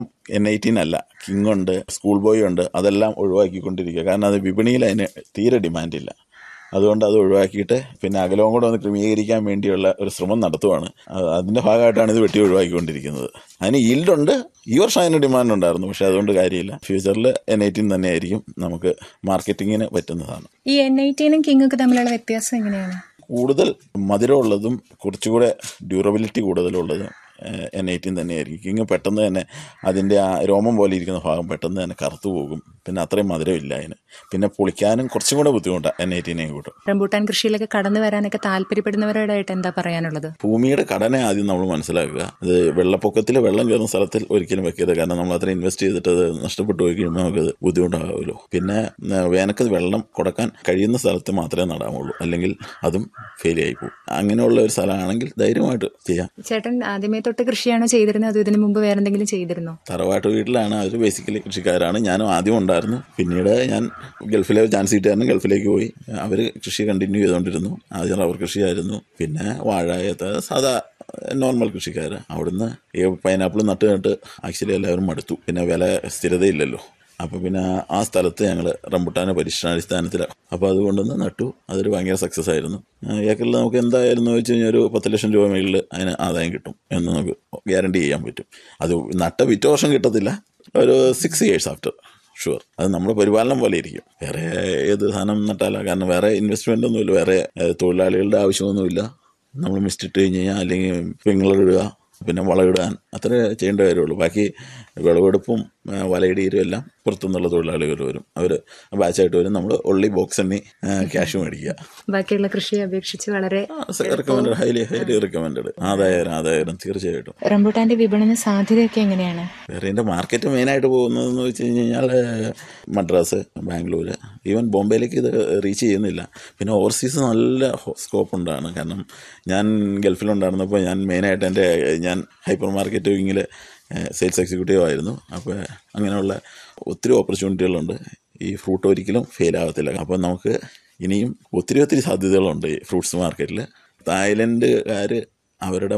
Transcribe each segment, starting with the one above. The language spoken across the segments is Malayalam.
എൻ ഐറ്റീൻ അല്ല കിങ് ഉണ്ട് സ്കൂൾ ബോയ് ഉണ്ട് അതെല്ലാം ഒഴിവാക്കിക്കൊണ്ടിരിക്കുക കാരണം അത് വിപണിയിൽ അതിന് തീരെ ഡിമാൻഡില്ല അതുകൊണ്ട് അത് ഒഴിവാക്കിയിട്ട് പിന്നെ അകലവും കൂടെ ഒന്ന് ക്രമീകരിക്കാൻ വേണ്ടിയുള്ള ഒരു ശ്രമം നടത്തുവാണ് അത് അതിന്റെ ഭാഗമായിട്ടാണ് ഇത് വെട്ടി ഒഴിവാക്കിക്കൊണ്ടിരിക്കുന്നത് അതിന് ഈൽഡുണ്ട് ഈ വർഷം അതിന് ഡിമാൻഡ് ഉണ്ടായിരുന്നു പക്ഷെ അതുകൊണ്ട് കാര്യമില്ല ഫ്യൂച്ചറിൽ എൻ എയ്റ്റീൻ തന്നെയായിരിക്കും നമുക്ക് മാർക്കറ്റിങ്ങിന് പറ്റുന്നതാണ് ഈ എൻ ഐറ്റീനും കിങ്ങൊക്കെ തമ്മിലുള്ള വ്യത്യാസം എങ്ങനെയാണ് കൂടുതൽ മധുരമുള്ളതും കുറച്ചുകൂടെ ഡ്യൂറബിലിറ്റി കൂടുതലുള്ളതും എൻ എയ്റ്റീൻ തന്നെയായിരിക്കും കിങ് പെട്ടെന്ന് തന്നെ അതിൻ്റെ ആ രോമം പോലെ ഇരിക്കുന്ന ഭാഗം പെട്ടെന്ന് തന്നെ കറുത്തു പോകും പിന്നെ അത്രയും മധുരമില്ല അതിന് പിന്നെ പൊളിക്കാനും കുറച്ചും കൂടെ ബുദ്ധിമുട്ടാണ് എൻ എയ്റ്റീനെ കൂട്ടും റംബൂട്ടാൻ കൃഷിയിലൊക്കെ കടന്നു വരാനൊക്കെ താല്പര്യപ്പെടുന്നവരോടായിട്ട് എന്താ പറയാനുള്ളത് ഭൂമിയുടെ ഘടന ആദ്യം നമ്മൾ മനസ്സിലാക്കുക അത് വെള്ളപ്പൊക്കത്തിൽ വെള്ളം കയറുന്ന സ്ഥലത്തിൽ ഒരിക്കലും വെക്കരുത് കാരണം നമ്മൾ അത്ര ഇൻവെസ്റ്റ് ചെയ്തിട്ട് അത് നഷ്ടപ്പെട്ടു പോയി കഴിയുമ്പോൾ നമുക്കത് ബുദ്ധിമുട്ടാകുമല്ലോ പിന്നെ ഏഹ്, വേനൽക്ക് വെള്ളം കൊടുക്കാൻ കഴിയുന്ന സ്ഥലത്ത് മാത്രമേ നടാമുള്ളൂ അല്ലെങ്കിൽ അതും ഫെയിൽ ആയി പോകും അങ്ങനെയുള്ള ഒരു സ്ഥലമാണെങ്കിൽ ധൈര്യമായിട്ട് ചെയ്യാം ചേട്ടൻ ആദ്യമേ തൊട്ട് കൃഷിയാണോ ചെയ്തിരുന്നത് അതോ ഇതിനു മുമ്പ് വേറെ എന്തെങ്കിലും ചെയ്തിരുന്നോ തറവാട്ട് വീട്ടിലാണ് അവർ ബേസിക്കലി കൃഷിക്കാരാണ് ഞാനും ആദ്യം ഉണ്ടായിരുന്നു പിന്നീട് ഞാൻ ഗൾഫിലെ ചാൻസ് കിട്ടിയായിരുന്നു ഗൾഫിലേക്ക് പോയി അവർ കൃഷി കണ്ടിന്യൂ ചെയ്തുകൊണ്ടിരുന്നു ആദ്യം റബ്ബർ കൃഷിയായിരുന്നു പിന്നെ വാഴ ഏത്ത സാധാ നോർമൽ കൃഷിക്കാർ അവിടുന്ന് ഈ പൈനാപ്പിൾ നട്ട് നട്ട് ആക്ച്വലി എല്ലാവരും മടുത്തു പിന്നെ വില സ്ഥിരതയില്ലല്ലോ അപ്പോൾ പിന്നെ ആ സ്ഥലത്ത് ഞങ്ങൾ റംബുട്ടാനെ പരീക്ഷണാടിസ്ഥാനത്തിലാണ് അപ്പോൾ അതുകൊണ്ടൊന്ന് നട്ടു അതൊരു ഭയങ്കര സക്സസ് ആയിരുന്നു ആ, ഏക്കറിൽ നമുക്ക് എന്തായാലും എന്ന് വെച്ച് കഴിഞ്ഞാൽ ഒരു പത്ത് ലക്ഷം രൂപ മേളിൽ അതിന് ആദായം കിട്ടും എന്ന് നമുക്ക് ഗ്യാരണ്ടി ചെയ്യാൻ പറ്റും അത് നട്ട പിറ്റേ വർഷം കിട്ടത്തില്ല ഒരു സിക്സ് ഇയേഴ്സ് ആഫ്റ്റർ ഷുവർ അത് നമ്മുടെ പരിപാലനം പോലെ ഇരിക്കും വേറെ ഏത് സാധനം നട്ടാല കാരണം വേറെ ഇൻവെസ്റ്റ്മെൻ്റ് ഒന്നുമില്ല വേറെ ഏഹ്, തൊഴിലാളികളുടെ ആവശ്യമൊന്നുമില്ല നമ്മൾ മിസ്റ്റിട്ട് കഴിഞ്ഞ് കഴിഞ്ഞാൽ അല്ലെങ്കിൽ പിങ്ങളിടുക പിന്നെ വളമിടാൻ അത്ര ചെയ്യേണ്ട കാര്യമുള്ളൂ ബാക്കി വിളവെടുപ്പും ആ, വലയിടീരും എല്ലാം പുറത്തുനിന്നുള്ള തൊഴിലാളികൾ വരും അവർ ബാച്ചായിട്ട് വരും നമ്മൾ ഒള്ളി ബോക്സ് എണ്ണി ക്യാഷ് മേടിക്കുക ബാക്കിയുള്ള കൃഷിയെ അപേക്ഷിച്ച് വളരെ റെക്കമെൻഡ് ഹൈലി ഹൈലി റെക്കമെൻഡഡ് ആദായം ആദായം തീർച്ചയായിട്ടും റംബൂട്ടാന്റെ വിപണന സാധ്യതയൊക്കെ എങ്ങനെയാണ് വേറെ ഇതിൻ്റെ മാർക്കറ്റ് മെയിനായിട്ട് പോകുന്നതെന്ന് വെച്ച് കഴിഞ്ഞ് കഴിഞ്ഞാൽ മദ്രാസ് ബാംഗ്ലൂർ ഈവൻ ബോംബെയിലേക്ക് ഇത് റീച്ച് ചെയ്യുന്നില്ല പിന്നെ ഓവർസീസ് നല്ല സ്കോപ്പ് ഉണ്ടാണ് കാരണം ഞാൻ ഗൾഫിലുണ്ടായിരുന്നപ്പോൾ ഞാൻ മെയിനായിട്ട് എൻ്റെ ഞാൻ ഹൈപ്പർ മാർക്കറ്റിങ്ങിൽ സെയിൽസ് എക്സിക്യൂട്ടീവ് ആയിരുന്നു അപ്പോൾ അങ്ങനെയുള്ള ഒത്തിരി ഓപ്പർച്യൂണിറ്റികളുണ്ട് ഈ ഫ്രൂട്ട് ഒരിക്കലും ഫെയിൽ ആകത്തില്ല അപ്പോൾ നമുക്ക് ഇനിയും ഒത്തിരി ഒത്തിരി സാധ്യതകളുണ്ട് ഈ ഫ്രൂട്ട്സ് മാർക്കറ്റിൽ തായ്ലൻഡുകാർ അവരുടെ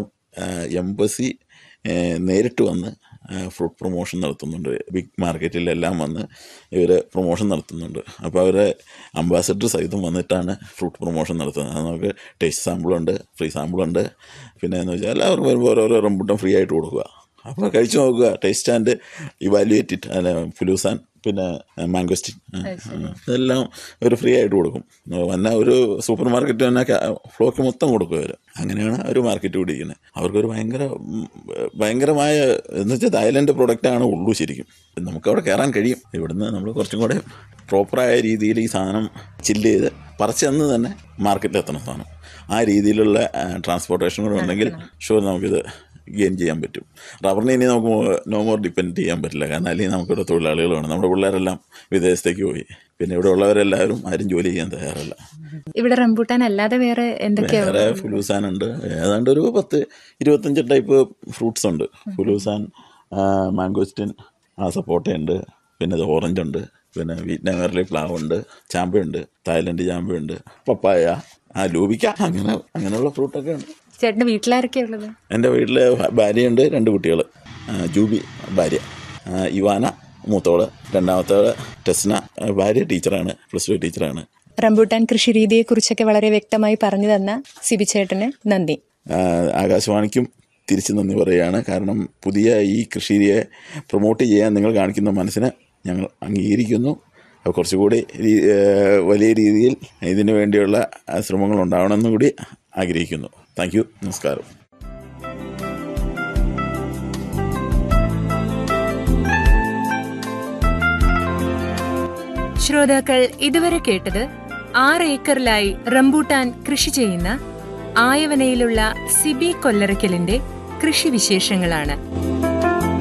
എംബസി നേരിട്ട് വന്ന് ഫ്രൂട്ട് പ്രൊമോഷൻ നടത്തുന്നുണ്ട് ബിഗ് മാർക്കറ്റിലെല്ലാം വന്ന് ഇവർ പ്രൊമോഷൻ നടത്തുന്നുണ്ട് അപ്പോൾ അവരെ അംബാസഡർ സഹിതം വന്നിട്ടാണ് ഫ്രൂട്ട് പ്രൊമോഷൻ നടത്തുന്നത് അത് നമുക്ക് ടേസ്റ്റ് സാമ്പിളുണ്ട് ഫ്രീ സാമ്പിളുണ്ട് പിന്നെ എന്ന് വെച്ചാൽ എല്ലാവർക്കും വരുമ്പോൾ ഓരോരോ റംബൂട്ടം ഫ്രീ ആയിട്ട് കൊടുക്കുക അപ്പോൾ കഴിച്ചു നോക്കുക ടേസ്റ്റ് ആൻഡ് ഇവാലുവേറ്റ് ഇറ്റ് അല്ല ഫുലൂസാൻ പിന്നെ മാംഗോസ്റ്റിൻ ഇതെല്ലാം ഒരു ഫ്രീ ആയിട്ട് കൊടുക്കും വന്ന ഒരു സൂപ്പർ മാർക്കറ്റ് തന്നെ ഫ്ലോക്ക് മൊത്തം കൊടുക്കും അവർ അങ്ങനെയാണ് അവർ മാർക്കറ്റ് പിടിക്കുന്നത് അവർക്കൊരു ഭയങ്കര ഉം, ഭയങ്കരമായ എന്ന് വെച്ചാൽ തായ്ലൻഡ് പ്രൊഡക്റ്റാണ് ഉള്ളൂ ശരിക്കും നമുക്കവിടെ കയറാൻ കഴിയും ഇവിടുന്ന് നമ്മൾ കുറച്ചും കൂടെ പ്രോപ്പറായ രീതിയിൽ ഈ സാധനം ചില്ല് ചെയ്ത് പറിച്ച് തന്ന് തന്നെ മാർക്കറ്റിൽ എത്തണം സാധനം ആ രീതിയിലുള്ള ട്രാൻസ്പോർട്ടേഷൻ കൂടെ ഉണ്ടെങ്കിൽ ഷുവർ നമുക്കിത് ഗെയിൻ ചെയ്യാൻ പറ്റും റബ്ബറിനെ ഇനി നമുക്ക് നോ മോർ ഡിപ്പെൻഡ് ചെയ്യാൻ പറ്റില്ല കാരണം അല്ലെങ്കിൽ നമുക്കിവിടെ തൊഴിലാളികൾ വേണം നമ്മുടെ പിള്ളേരെല്ലാം വിദേശത്തേക്ക് പോയി പിന്നെ ഇവിടെ ഉള്ളവരെല്ലാവരും ആരും ജോലി ചെയ്യാൻ തയ്യാറല്ല ഇവിടെ റംബൂട്ടാൻ അല്ലാതെ വേറെ എന്തൊക്കെയാ വേറെ ഫുലൂസാൻ ഉണ്ട് ഏതാണ്ട് ഒരു പത്ത് ഇരുപത്തഞ്ച് ടൈപ്പ് ഫ്രൂട്ട്സ് ഉണ്ട് ഫുലൂസാൻ മാംഗോസ്റ്റിൻ ആ സപ്പോട്ടയുണ്ട് പിന്നെ ഇത് ഓറഞ്ച് ഉണ്ട് പിന്നെ വിയറ്റ്നാം എർലി പ്ലാവ് ഉണ്ട് ചാമ്പയുണ്ട് തായ്ലൻഡ് ചാമ്പയുണ്ട് പപ്പായ ആ ലൂബിക്ക അങ്ങനെ അങ്ങനെയുള്ള ഫ്രൂട്ടൊക്കെ ഉണ്ട് ചേട്ടന്റെ വീട്ടിലാരൊക്കെയാ ഉള്ളത് എൻ്റെ വീട്ടിൽ ഭാര്യയുണ്ട് രണ്ട് കുട്ടികൾ ജൂബി ഭാര്യ ആ, ഇവാന മൂത്തോള് രണ്ടാമത്തോള് ടെസ്ന ആ, ഭാര്യ ടീച്ചറാണ് പ്ലസ് ടു ടീച്ചറാണ് റംബൂട്ടാൻ കൃഷി രീതിയെക്കുറിച്ചൊക്കെ വളരെ വ്യക്തമായി പറഞ്ഞു തന്ന സിബി ചേട്ടന് നന്ദി ആ, ആകാശവാണിക്കും തിരിച്ചു നന്ദി പറയുകയാണ് കാരണം പുതിയ ഈ കൃഷിയെ പ്രൊമോട്ട് ചെയ്യാൻ നിങ്ങൾ കാണിക്കുന്ന മനസ്സിനെ ഞങ്ങൾ അംഗീകരിക്കുന്നു അത് കുറച്ചുകൂടി രീ- ഏ, വലിയ രീതിയിൽ ഇതിനു വേണ്ടിയുള്ള ആ, ശ്രമങ്ങൾ ഉണ്ടാവണമെന്നും കൂടി ആഗ്രഹിക്കുന്നു താങ്ക് യു നമസ്കാരം ശ്രോതാക്കൾ ഇതുവരെ കേട്ടത് ആറ് ഏക്കറിലായി റംബൂട്ടാൻ കൃഷി ചെയ്യുന്ന ആയവനയിലുള്ള സിബി കൊല്ലറയ്ക്കലിന്റെ കൃഷി വിശേഷങ്ങളാണ്